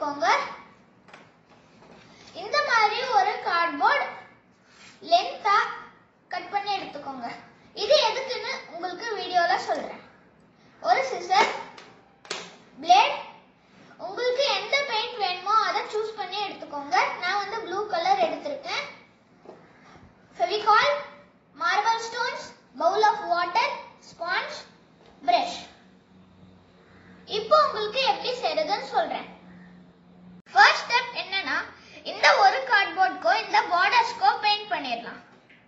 எடுத்துக்கோங்க இந்த மாதிரி ஒரு கார்ட்போர்ட் லென்த்தா கட் பண்ணி எடுத்துக்கோங்க இது எதுக்குன்னு உங்களுக்கு வீடியோல சொல்றேன் ஒரு சிசர் பிளேட் உங்களுக்கு எந்த பெயிண்ட் வேணுமோ அதை சூஸ் பண்ணி எடுத்துக்கோங்க நான் வந்து ப்ளூ கலர் எடுத்திருக்கேன் Fevicol marble stones bowl of water sponge brush இப்போ உங்களுக்கு எப்படி செய்யறதுன்னு சொல்றேன் ஃபர்ஸ்ட் ஸ்டெப் என்னன்னா இந்த ஒரு கார்ட்போர்ட்க்கோ இந்த பார்டர்ஸ்க்கோ பெயிண்ட் பண்ணிடலாம்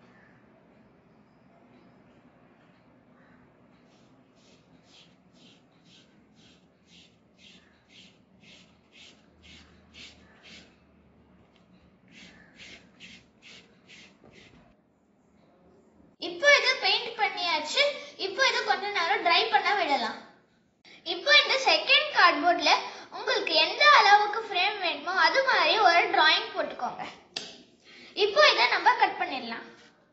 இப்போ இது பெயிண்ட் பண்ணியாச்சு இப்போ இது கொஞ்ச நேரம் ட்ரை பண்ண விடலாம் இப்போ இந்த செகண்ட் கார்ட்போர்ட்ல உங்களுக்கு எந்த அளவுக்கு ஃப்ரேம் வேணுமோ அது மாதிரி ஒரு டிராயிங் போட்டுக்கோங்க இப்போ இதை நம்ம கட் பண்ணிடலாம்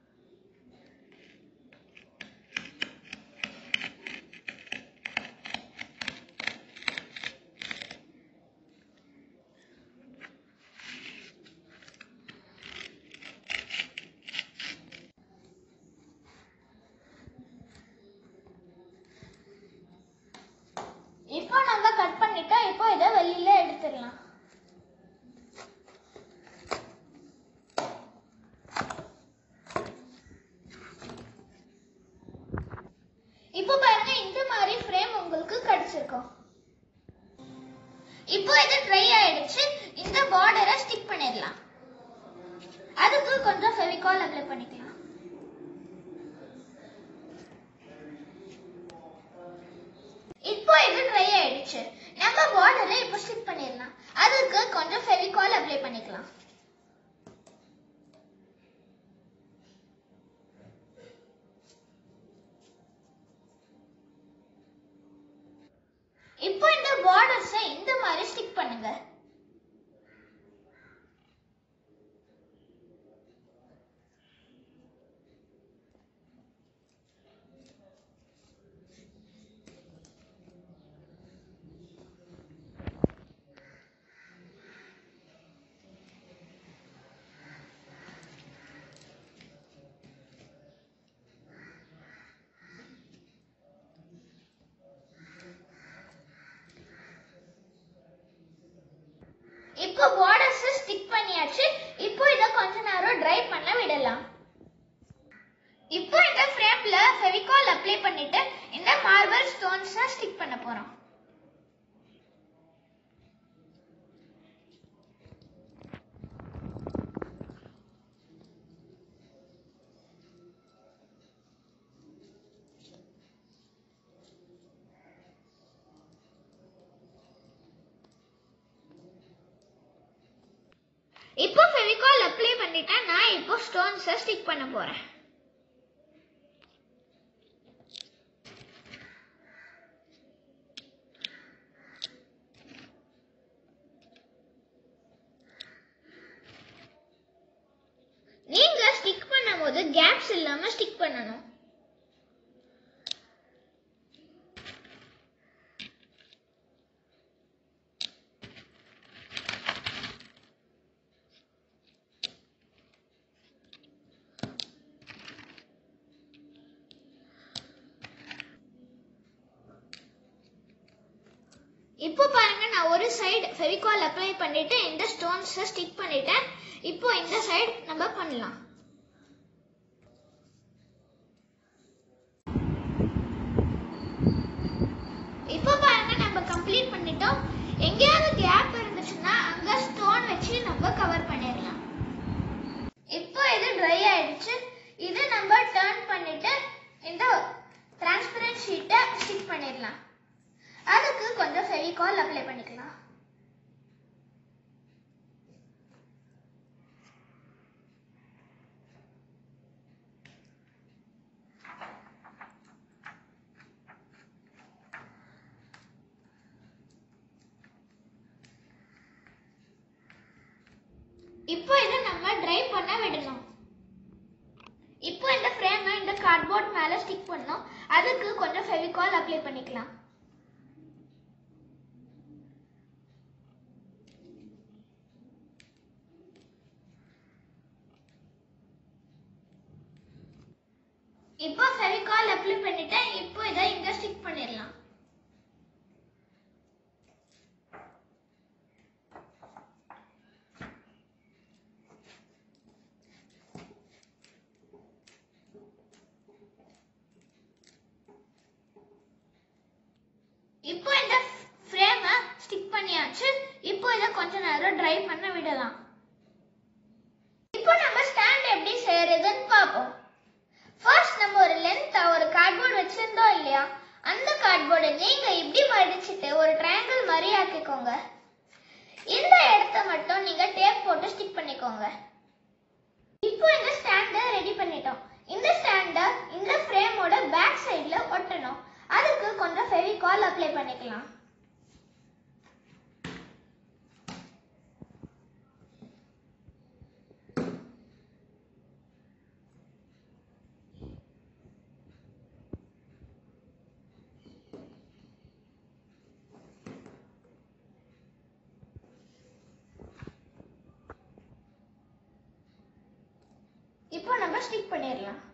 இப்போ நம்ம கட் பண்ணிட்டோம் இப்போ இதை வெளியில எடுத்துடலாம் இப்போ பாருங்க இந்த மாதிரி ஃப்ரேம் உங்களுக்கு கிடைச்சிருக்கும் இப்போ இது ட்ரை ஆயிடுச்சு இந்த பார்டரை ஸ்டிக் பண்ணிடலாம் அதுக்கு கொஞ்சம் ஃபெவிகால் அப்ளை பண்ணிக்கலாம் இப்போ இது ட்ரை ஆயிடுச்சு நம்ம பார்டர்ல இப்போ ஸ்டிக் பண்ணிடலாம் அதுக்கு கொஞ்சம் ஃபெவிகால் அப்ளை பண்ணிக்கலாம் இப்போ இந்த பார்டர்ஸை இந்த மாதிரி ஸ்டிக் பண்ணுங்க இப்போ பார்டர்ஸ் ஸ்டிக் பண்ணியாச்சு இப்போ இத கொஞ்ச நேரம் ட்ரை பண்ண விடலாம் இப்போ இந்த ஃப்ரேம்ல ஃபெவிகால் அப்ளை பண்ணிட்டு இந்த மார்பிள் ஸ்டோன்ஸ் ஸ்டிக் பண்ண போறோம் இப்போ ஃபெவிகால் அப்ளை பண்ணிட்டேன் நான் இப்போ ஸ்டோன்ஸை ஸ்டிக் பண்ண போறேன் நீங்க ஸ்டிக் பண்ணும்போது கேப்ஸ் இல்லாம ஸ்டிக் பண்ணணும் இப்போ பாருங்க நான் ஒரு சைடு ஃபெவிகால் அப்ளை பண்ணிட்டு இந்த ஸ்டோன்ஸ் ஸ்டிக் பண்ணிட்டேன் இப்போ இந்த சைடு நம்ம பண்ணலாம் இப்போ பாருங்க நம்ம கம்ப்ளீட் பண்ணிட்டோம் எங்கேயாவது கேப் இருந்துச்சுன்னா அங்க ஸ்டோன் வச்சு நம்ம கவர் பண்ணிடலாம் இப்போ இது ட்ரை ஆயிடுச்சு இது நம்ம டர்ன் பண்ணிட்டு இந்த டிரான்ஸ்பரண்ட் ஷீட்டை ஸ்டிக் பண்ணிடலாம் அதுக்கு கொஞ்சம் ஃபெவிகால் அப்ளை பண்ணிக்கலாம் இப்போ இதை நம்ம ட்ரை பண்ண விடணும் இப்போ இந்த ஃப்ரேமை இந்த கார்ட்போர்ட் மேல ஸ்டிக் பண்ணோம் அதுக்கு கொஞ்சம் ஃபெவிகால் அப்ளை பண்ணிக்கலாம் இப்போ ஃபெவிகால் அப்ளை பண்ணிட்டேன் இப்போ இதை இங்க ஸ்டிக் பண்ணிடலாம் இப்போ இந்த ஃப்ரேமை ஸ்டிக் பண்ணியாச்சு இப்போ இதை கொஞ்ச நேரம் ட்ரை பண்ண விடலாம் இப்போ நம்ம ஸ்டாண்ட் எப்படி செய்யறதுன்னு பார்ப்போம் ஃபர்ஸ்ட் நம்ம ஒரு லென்த்தா ஒரு கார்ட்போர்ட் வச்சிருந்தோம் இல்லையா அந்த கார்ட்போர்டை நீங்க இப்படி மடிச்சிட்டு ஒரு ட்ரையாங்கிள் மாதிரி ஆக்கிக்கோங்க இந்த இடத்த மட்டும் நீங்க டேப் போட்டு ஸ்டிக் பண்ணிக்கோங்க இப்போ இந்த ஸ்டாண்டை ரெடி பண்ணிட்டோம் இந்த ஸ்டாண்டை இந்த ஃப்ரேமோட பேக் சைடுல ஒட்டணும் அதுக்கு கொஞ்சம் ஃபெவிகால் அப்ளை பண்ணிக்கலாம் இப்போ நம்ம ஸ்டிக் பண்ணிடலாம்